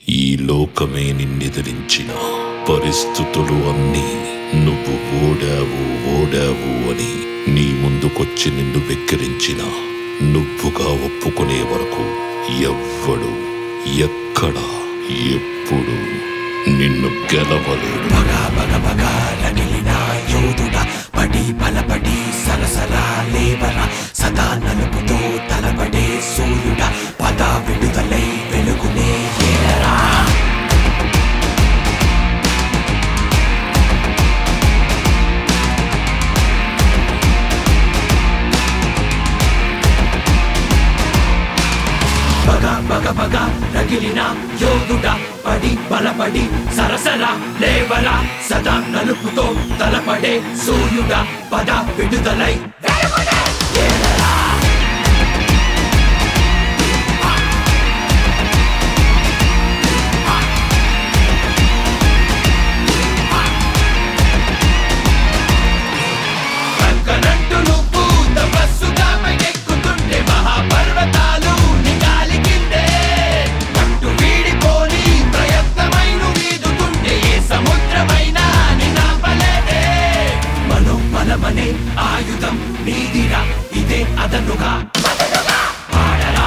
ఈ లోకమే నిన్నెదిరించిన పరిస్థితులు అన్నీ నువ్వు ఓడావు ఓడావు అని నీ ముందుకొచ్చి నిన్ను వెక్కిరించిన నువ్వుగా ఒప్పుకునే వరకు ఎవ్వడు ఎక్కడ ఎప్పుడు నిన్ను గెలవలేడు పగ పగ పగ రగిలిన యోధుడ పడి బలపడి సరసర లేవర సదా నలుపుతో తలబడే సూర్యుడ పద విడుదలై వెలుగునే ఏలరా పగ పగ పగ రగిలిన యోధుడ పడి బలపడి సరసర లేవల సదా నలుపుతో తలపడే సూర్యుడ పద విడుదలై వెలుగునే ఏలరా. పక్కనంటూ నువ్వు తపస్సుగా పైకెక్కుతుంటే మహాపర్వతాలు నీ గాలి కిందే పట్టు వీడిపోని ప్రయత్నమై నువ్వు ఈదుతుంటే ఏ సముద్రమైనా నిన్నాపలేదే మనోబలమనే ఆయుధం నీదిరా ఇదే అదనుగా బదలుగా ఆడరా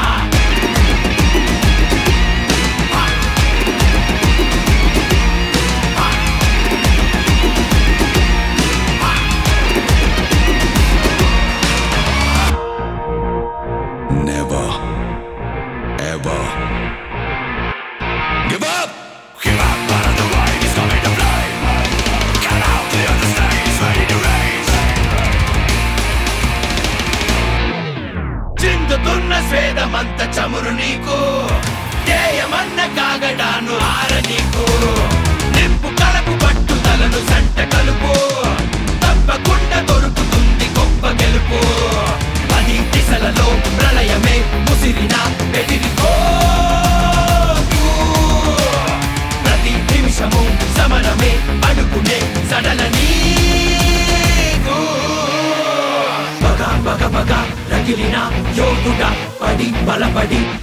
Never, ever give up. Give up, but on the right is coming to play. Get out, clear the stage, ready to race. చిందుతున్న స్వేదమంత చమురు నీకు ధ్యేయమన్న కాగడాను ఆర నీకు నింపు కలపు పట్టుదలను సంట కలుపు తప్పకుండా దొరుకుతుంది గొప్ప గెలుపు పది దిశలలో ప్రళయమే ముసిరిన బెదిరికో ప్రతి నిమిషము సమరమే అడుగునే సడల నీకు పగ పగ పగ రగిలిన యోధుడ పడి బలపడి